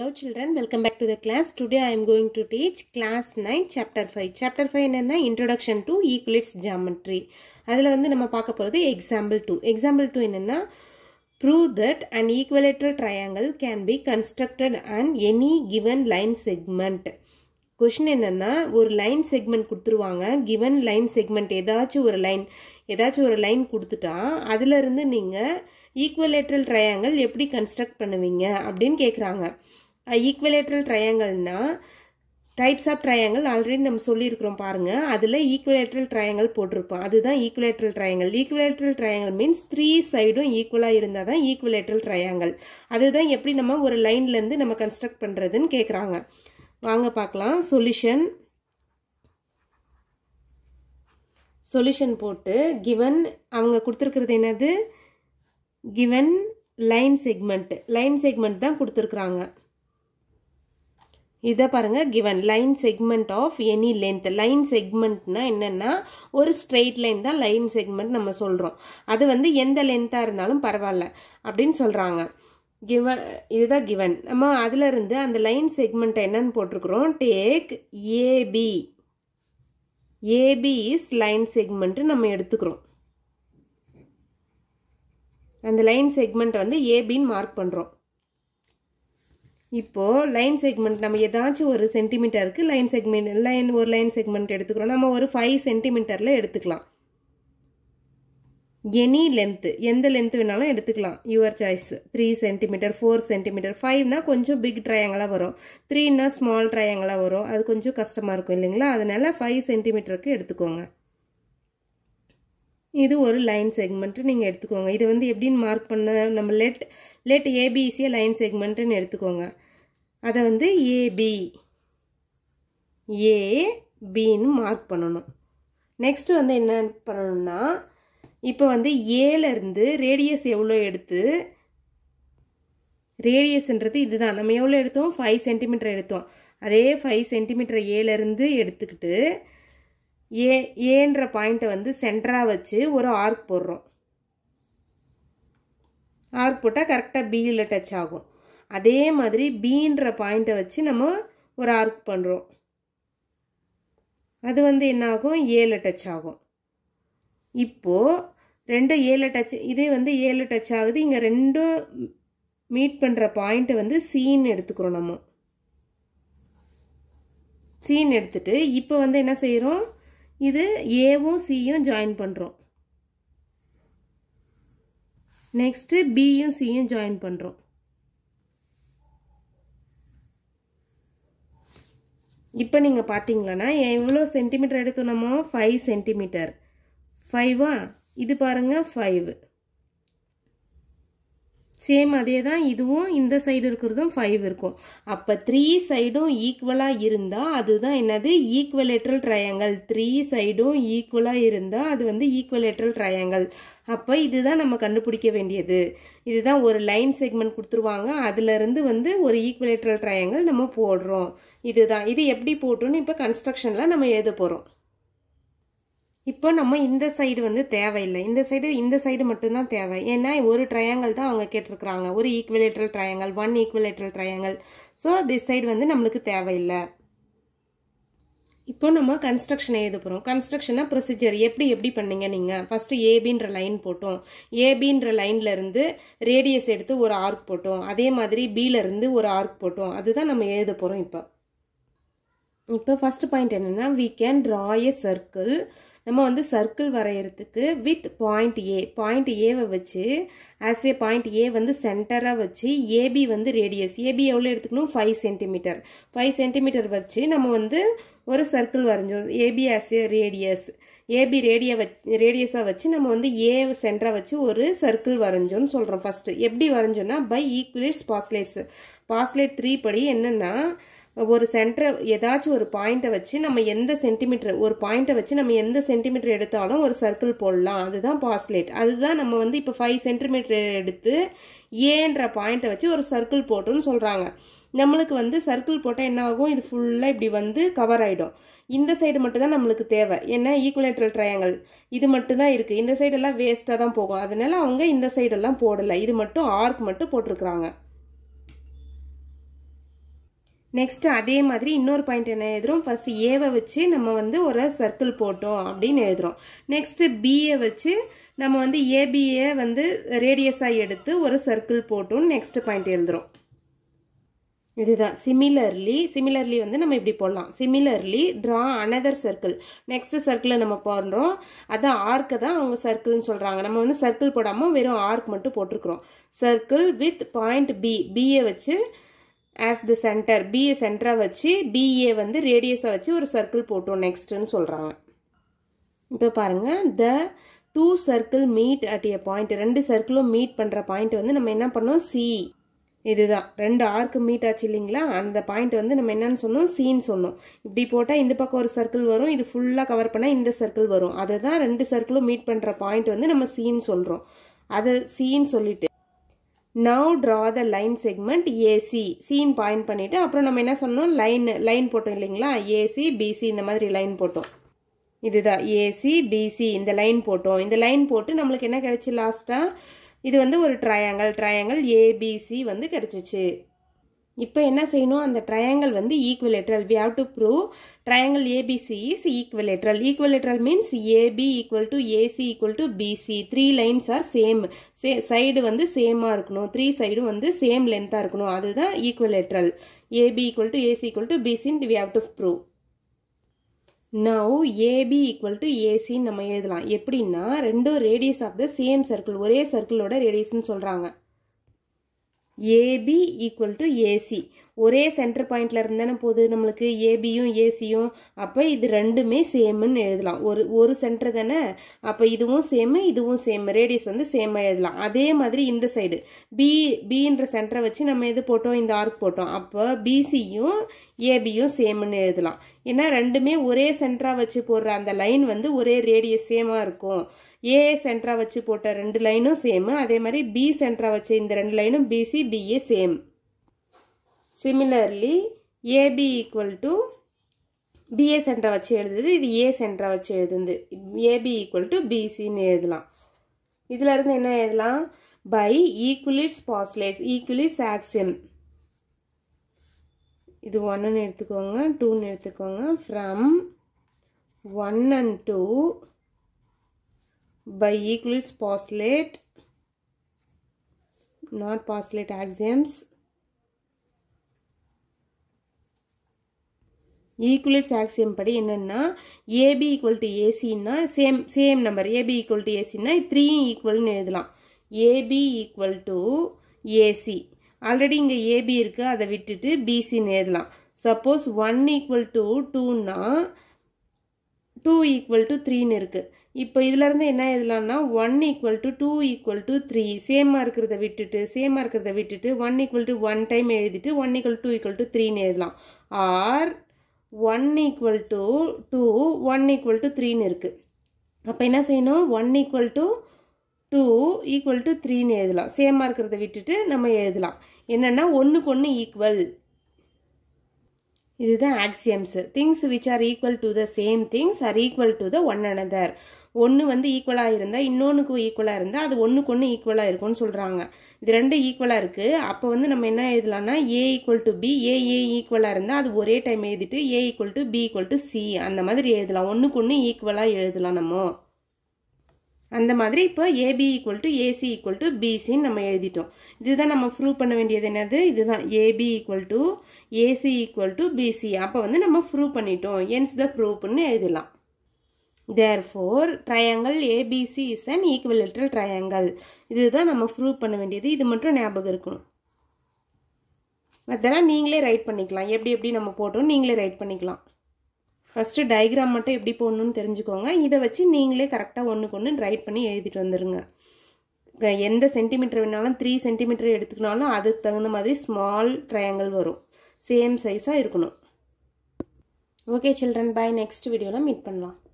Hello children, welcome back to the class. Today I am going to teach class 9 chapter 5. Chapter 5 என்னன்னா introduction to Euclid's geometry. அதில் வந்து நம்ம பார்க்க போகிறது example 2. Example 2 என்னன்னா prove that an equilateral triangle can be constructed on any given line segment. Question என்னன்னா ஒரு line segment கொடுத்துருவாங்க கிவன் லைன் செக்மெண்ட் ஏதாச்சும் ஒரு லைன் ஏதாச்சும் ஒரு லைன் கொடுத்துட்டா அதுல இருந்து நீங்க ஈக்குவலேட்ரல் ட்ரையாங்கிள் எப்படி கன்ஸ்ட்ரக்ட் பண்ணுவீங்க அப்படின்னு கேட்குறாங்க ஈக்குவலேட்ரல் ட்ரையாங்கிள்னா டைப்ஸ் ஆஃப் ட்ரையாங்கிள் ஆல்ரெடி நம்ம சொல்லியிருக்கிறோம் பாருங்க அதில் ஈக்குவலேட்ரல் ட்ரையாங்கிள் போட்டிருப்போம் அதுதான் equilateral triangle equilateral triangle means three சைடும் ஈக்குவலாக இருந்தால் தான் ஈக்குவலேட்ரல் ட்ரையாங்கிள் அதுதான் எப்படி நம்ம ஒரு லைன்லேருந்து நம்ம கன்ஸ்ட்ரக்ட் பண்ணுறதுன்னு கேட்குறாங்க வாங்க பார்க்கலாம் சொல்யூஷன் சொல்யூஷன் போட்டு கிவன் அவங்க கொடுத்துருக்கிறது என்னது given line segment line segment தான் கொடுத்துருக்குறாங்க இதை பாருங்க given line segment of any length line செக்மெண்ட்னா என்னன்னா ஒரு ஸ்ட்ரெயிட் லைன் தான் லைன் செக்மெண்ட் நம்ம சொல்கிறோம் அது வந்து எந்த லென்த்தாக இருந்தாலும் பரவாயில்ல அப்படின்னு சொல்கிறாங்க கிவன் இதுதான் கிவன் நம்ம அதுல இருந்து அந்த லைன் செக்மெண்ட் என்னன்னு போட்டிருக்கிறோம் take AB AB is line segment நம்ம எடுத்துக்கிறோம் அந்த லைன் செக்மெண்ட் வந்து ஏபின்னு மார்க் பண்ணுறோம் இப்போ லைன் செக்மெண்ட் நம்ம ஏதாச்சும் ஒரு சென்டிமீட்டருக்கு லைன் செக்மெண்ட் லைன் ஒரு லைன் செக்மெண்ட் எடுத்துக்கிறோம் நம்ம ஒரு ஃபைவ் சென்டிமீட்டரில் எடுத்துக்கலாம் எனி லென்த்து எந்த லென்த் வேணாலும் எடுத்துக்கலாம் your choice three centimetre four centimetre ஃபைவ்னா கொஞ்சம் பிக் ட்ரையாங்கலாக வரும் த்ரீனா ஸ்மால் ட்ரையாங்கலாக வரும் அது கொஞ்சம் கஷ்டமாக இருக்கும் இல்லைங்களா அதனால ஃபைவ் சென்டிமீட்டருக்கு எடுத்துக்கோங்க இது ஒரு லைன் செக்மெண்ட் நீங்கள் எடுத்துக்கோங்க இது வந்து எப்படின்னு மார்க் பண்ண நம்ம லெட் லெட் ஏபிசியை லைன் செக்மெண்ட்டுன்னு எடுத்துக்கோங்க அதை வந்து ஏபி ஏபின்னு மார்க் பண்ணணும் நெக்ஸ்ட் வந்து என்ன பண்ணணும்னா இப்போ வந்து ஏலேருந்து ரேடியஸ் எவ்வளோ எடுத்து ரேடியஸ்ன்றது இதுதான் நம்ம எவ்வளோ எடுத்தோம் ஃபைவ் சென்டிமீட்டர் எடுத்தோம் அதே ஃபைவ் சென்டிமீட்டர் ஏலேருந்து எடுத்துக்கிட்டு ஏ ஏன்ற பாயிண்ட்டை வந்து சென்டராக வச்சு ஒரு ஆர்க் போடுறோம் ஆர்க் போட்டால் கரெக்டாக பியில் டச் ஆகும் அதே மாதிரி பீன்ற பாயிண்ட்டை வச்சு நம்ம ஒரு ஆர்க் பண்ணுறோம் அது வந்து என்ன ஆகும் ஏல டச் ஆகும் இப்போது ரெண்டும் ஏழு டச் இதே வந்து ஏழு டச் ஆகுது இங்கே ரெண்டும் மீட் பண்ணுற பாயிண்ட்டை வந்து சீன் எடுத்துக்கிறோம் நம்ம சீன் எடுத்துட்டு இப்போ வந்து என்ன செய்கிறோம் இது ஏவும் சியும் ஜாயின் பண்ணுறோம் நெக்ஸ்ட்டு பியும் சியும் ஜாயின் பண்ணுறோம் இப்போ நீங்கள் பார்த்தீங்களன்னா எவ்வளோ சென்டிமீட்டர் எடுத்தோம் நம்ம ஃபைவ் சென்டிமீட்டர் ஃபைவா இது பாருங்க ஃபைவ் சேம் அதே தான் இதுவும் இந்த சைடு இருக்கிறதும் ஃபைவ் இருக்கும் அப்போ த்ரீ சைடும் ஈக்குவலாக இருந்தால் அதுதான் என்னது ஈக்குவலேட்ரல் ட்ரையாங்கல் த்ரீ சைடும் ஈக்குவலாக இருந்தால் அது வந்து ஈக்குவலேட்ரல் ட்ரையாங்கல் அப்போ இதுதான் நம்ம கண்டுபிடிக்க வேண்டியது இதுதான் ஒரு லைன் செக்மெண்ட் கொடுத்துருவாங்க அதுலேருந்து வந்து ஒரு ஈக்குவலேட்ரல் ட்ரையாங்கல் நம்ம போடுறோம் இதுதான் இது எப்படி போட்டோன்னு இப்போ கன்ஸ்ட்ரக்ஷனில் நம்ம எழுத போகிறோம் இப்போ நம்ம இந்த சைடு வந்து தேவையில்லை இந்த சைடு இந்த சைடு மட்டும்தான் தேவை ஏன்னா ஒரு ட்ரையாங்கல் தான் அவங்க கேட்டிருக்கிறாங்க ஒரு equilateral triangle one equilateral triangle so this side வந்து நம்மளுக்கு தேவையில்லை இப்போ நம்ம கன்ஸ்ட்ரக்ஷன் எழுத போகிறோம் கன்ஸ்ட்ரக்ஷனா ப்ரொசீஜர் எப்படி எப்படி பண்ணீங்க நீங்கள் ஃபஸ்ட்டு ஏபின்ற லைன் போட்டோம் ஏபின்ற லைன்ல இருந்து ரேடியஸ் எடுத்து ஒரு ஆர்க் போட்டோம் அதே மாதிரி பில இருந்து ஒரு ஆர்க் போட்டோம் அதுதான் நம்ம எழுத போகிறோம் இப்போ இப்போ ஃபர்ஸ்ட் பாயிண்ட் என்னென்னா we can draw a circle நம்ம வந்து சர்க்கிள் வரைகிறதுக்கு வித் பாயிண்ட் ஏ பாயிண்ட் ஏவை வச்சு ஆஸ் ஏ பாயிண்ட் ஏ வந்து சென்டராக வச்சு ஏபி வந்து ரேடியஸ் ஏபி எவ்வளோ எடுத்துக்கணும் ஃபைவ் சென்டிமீட்டர் ஃபைவ் சென்டிமீட்டர் வச்சு நம்ம வந்து ஒரு சர்க்கிள் வரைஞ்சோம் AB as a radius AB radius வச்சு ரேடியஸாக வச்சு நம்ம வந்து ஏ சென்டராக வச்சு ஒரு சர்க்கிள் வரைஞ்சோன்னு சொல்கிறோம் ஃபஸ்ட்டு எப்படி வரைஞ்சோன்னா by Euclid's postulates postulate three படி என்னென்னா ஒரு சென்டர் ஏதாச்சும் ஒரு பாயிண்ட்டை வச்சு நம்ம எந்த சென்டிமீட்டர் ஒரு பாயிண்ட்டை வச்சு நம்ம எந்த சென்டிமீட்டர் எடுத்தாலும் ஒரு சர்க்கிள் போடலாம் அதுதான் பாஸ்லேட் அதுதான் நம்ம வந்து இப்போ ஃபைவ் சென்டிமீட்டர் எடுத்து ஏன்ற பாயிண்ட்டை வச்சு ஒரு சர்க்கிள் போட்டோன்னு சொல்கிறாங்க நம்மளுக்கு வந்து சர்க்கிள் போட்டால் என்ன ஆகும் இது ஃபுல்லாக இப்படி வந்து கவர் ஆகிடும் இந்த சைடு மட்டும் தான் நம்மளுக்கு தேவை ஏன்னா ஈக்குவலேட்ரல் ட்ரையாங்கல் இது மட்டும் தான் இருக்குது இந்த சைடெல்லாம் வேஸ்ட்டாக தான் போகும் அதனால அவங்க இந்த சைடெல்லாம் போடலை இது மட்டும் ஆர்க் மட்டும் போட்டிருக்கிறாங்க நெக்ஸ்ட் அதே மாதிரி இன்னொரு பாயிண்ட் என்ன எழுதுறோம் ஃபர்ஸ்ட் ஏவை வச்சு நம்ம வந்து ஒரு சர்க்கிள் போட்டோம் அப்படின்னு எழுதுறோம் நெக்ஸ்ட் பிஏ வச்சு நம்ம வந்து ஏபிஏ வந்து ரேடியஸாக எடுத்து ஒரு சர்க்கிள் போட்டோம் நெக்ஸ்ட் பாயிண்ட் எழுதுறோம் இதுதான் சிமிலர்லி சிமிலர்லி வந்து நம்ம இப்படி போடலாம் similarly draw another circle next சர்க்கிளை நம்ம போடுறோம் அதான் ஆர்க்கை தான் அவங்க சர்க்கிள்னு சொல்கிறாங்க நம்ம வந்து சர்க்கிள் போடாமல் வெறும் ஆர்க் மட்டும் போட்டிருக்கிறோம் circle with point B BA வச்சு ஆஸ் த சென்டர் பிஏ சென்டராக வச்சு பிஏ வந்து ரேடியஸாக வச்சு ஒரு சர்க்கிள் போட்டோம் நெக்ஸ்ட்டுன்னு சொல்கிறாங்க இப்போ பாருங்கள் the two circle meet at a point ரெண்டு சர்க்கிளும் மீட் பண்ணுற பாயிண்ட் வந்து நம்ம என்ன பண்ணோம் சி இதுதான் ரெண்டு ஆர்க்கு மீட் ஆச்சு இல்லைங்களா அந்த பாயிண்ட் வந்து நம்ம என்னன்னு சொன்னோம் சீன் சொன்னோம் இப்படி போட்டால் இந்த பக்கம் ஒரு சர்க்கிள் வரும் இது ஃபுல்லாக கவர் பண்ணால் இந்த சர்க்கிள் வரும் அதுதான் ரெண்டு சர்க்கிளும் மீட் பண்ணுற பாயிண்ட் வந்து நம்ம சீன் சொல்கிறோம் அதை சீன் சொல்லிட்டு now draw the line segment AC சீன் பாயிண்ட் பண்ணிவிட்டு அப்புறம் நம்ம என்ன சொன்னோம் லைன் லைன் போட்டோம் இல்லைங்களா ஏசி பிசி இந்த மாதிரி லைன் போட்டோம் இதுதான் ஏசி பிசி இந்த லைன் போட்டோம் இந்த லைன் போட்டு நம்மளுக்கு என்ன கிடைச்சி லாஸ்ட்டாக இது வந்து ஒரு ட்ரையாங்கல் ட்ரையாங்கல் ஏபிசி வந்து கிடைச்சிச்சு இப்போ என்ன செய்யணும் அந்த ட்ரையாங்கல் வந்து equilateral we have to prove triangle ABC is equilateral equilateral means AB equal to AC equal to BC three lines are same say side வந்து சேமாக இருக்கணும் த்ரீ சைடும் வந்து சேம் லென்த்தாக இருக்கணும் அதுதான் equilateral AB equal to AC equal to பிசின்னு we have to prove now AB equal to ஏசின்னு நம்ம எழுதலாம் எப்படின்னா ரெண்டும் radius of the same circle ஒரே சர்க்கிளோட ரேடியஸ்ன்னு சொல்கிறாங்க ஏபி ஈக்குவல் டு ஏசி ஒரே சென்டர் பாயிண்ட்ல இருந்தானே போகுது நம்மளுக்கு ஏபியும் ஏசியும் அப்போ இது ரெண்டுமே சேம்னு எழுதலாம் ஒரு ஒரு சென்டர் தானே அப்போ இதுவும் சேமு இதுவும் சேம் ரேடியஸ் வந்து சேமாக எழுதலாம் அதே மாதிரி இந்த சைடு பி பின்ற சென்டரை வச்சு நம்ம எது போட்டோம் இந்த ஆர்க் போட்டோம் அப்போ பிசியும் ஏபியும் சேம்னு எழுதலாம் ஏன்னா ரெண்டுமே ஒரே சென்டராக வச்சு போடுற அந்த லைன் வந்து ஒரே ரேடியஸ் சேமாக இருக்கும் ஏ சென்டரா வச்சு போட்ட ரெண்டு லைனும் சேமு அதே மாதிரி பி சென்டரா வச்ச இந்த ரெண்டு லைனும் BC BA same similarly AB equal to BA சென்டரா வச்சு எழுதுது இது ஏ சென்டரா வச்சு எழுதுது ஏபி ஈக்குவல் டு பிசின்னு எழுதலாம் இதுல இருந்து என்ன எழுதலாம் பை ஈக்குவலிட்ஸ் பாஸ்லேஸ் ஈக்குவலிட்ஸ் ஆக்சியம் இது ஒன்னு எடுத்துக்கோங்க டூன்னு எடுத்துக்கோங்க from one and two by Euclid's postulate not postulate axioms Euclid's axiom படி என்னென்னா ஏபி ஈக்குவல் டு ஏசின்னா same same number AB equal to ஏசின்னா த்ரீயும் ஈக்குவல்னு எழுதலாம் AB equal to AC already இங்கே ஏபி இருக்குது அதை விட்டுட்டு பிசின்னு எழுதலாம் சப்போஸ் ஒன் ஈக்குவல் டு டூன்னா டூ ஈக்குவல் டு த்ரீன்னு இருக்குது இப்போ இதுலேருந்து என்ன எழுதலாம்னா one equal to two equal to three சேமாக இருக்கிறத விட்டுட்டு சேமாக இருக்கிறத விட்டுட்டு one equal to one time எழுதிட்டு one equal two equal to த்ரீன்னு எழுதலாம் or one equal to two one equal to த்ரீன்னு இருக்குது அப்போ என்ன செய்யணும் one equal to two equal to த்ரீன்னு எழுதலாம் சேமாக இருக்கிறத விட்டுட்டு நம்ம எழுதலாம் என்னென்னா ஒன்றுக்கு ஒன்று ஈக்குவல் இதுதான் axioms things which are equal to the same things are equal to the one another ஒன்று வந்து ஈக்குவலாக இருந்தால் இன்னொன்றுக்கு ஈக்குவலாக இருந்தால் அது ஒன்றுக்கு ஒன்று ஈக்குவலாக இருக்கும்னு சொல்கிறாங்க இது ரெண்டும் ஈக்குவலாக இருக்குது அப்போ வந்து நம்ம என்ன எழுதலாம்னா A equal to B A A ஈக்குவலாக இருந்தால் அது ஒரே டைம் எழுதிட்டு A equal to B equal to C அந்த மாதிரி எழுதலாம் ஒன்றுக்கு ஒன்று ஈக்குவலாக எழுதலாம் நம்ம அந்த மாதிரி இப்போ AB equal to AC equal to பிசின்னு நம்ம எழுதிட்டோம் இதுதான் நம்ம ப்ரூவ் பண்ண வேண்டியது என்னது இதுதான் AB equal to AC equal to BC அப்போ வந்து நம்ம ப்ரூவ் பண்ணிட்டோம் என்ஸ் த ப்ரூவ்னு எழுதலாம் therefore triangle ABC is an equilateral triangle இதுதான் நம்ம ப்ரூவ் பண்ண வேண்டியது இது மட்டும் ஞாபகம் இருக்கணும் அதெல்லாம் நீங்களே ரைட் பண்ணிக்கலாம் எப்படி எப்படி நம்ம போட்டோம் நீங்களே ரைட் பண்ணிக்கலாம் ஃபஸ்ட்டு டயக்ராம் மட்டும் எப்படி போடணும்னு தெரிஞ்சுக்கோங்க இதை வச்சு நீங்களே கரெக்டாக ஒன்றுக்கு ஒன்று ரைட் பண்ணி எழுதிட்டு வந்துடுங்க எந்த சென்டிமீட்டர் வேணாலும் த்ரீ சென்டிமீட்டர் எடுத்துக்கினாலும் அதுக்கு தகுந்த மாதிரி ஸ்மால் ட்ரையாங்கிள் வரும் சேம் சைஸாக இருக்கணும் ஓகே சில்ட்ரன் பாய் நெக்ஸ்ட் வீடியோவில் மீட் பண்ணலாம்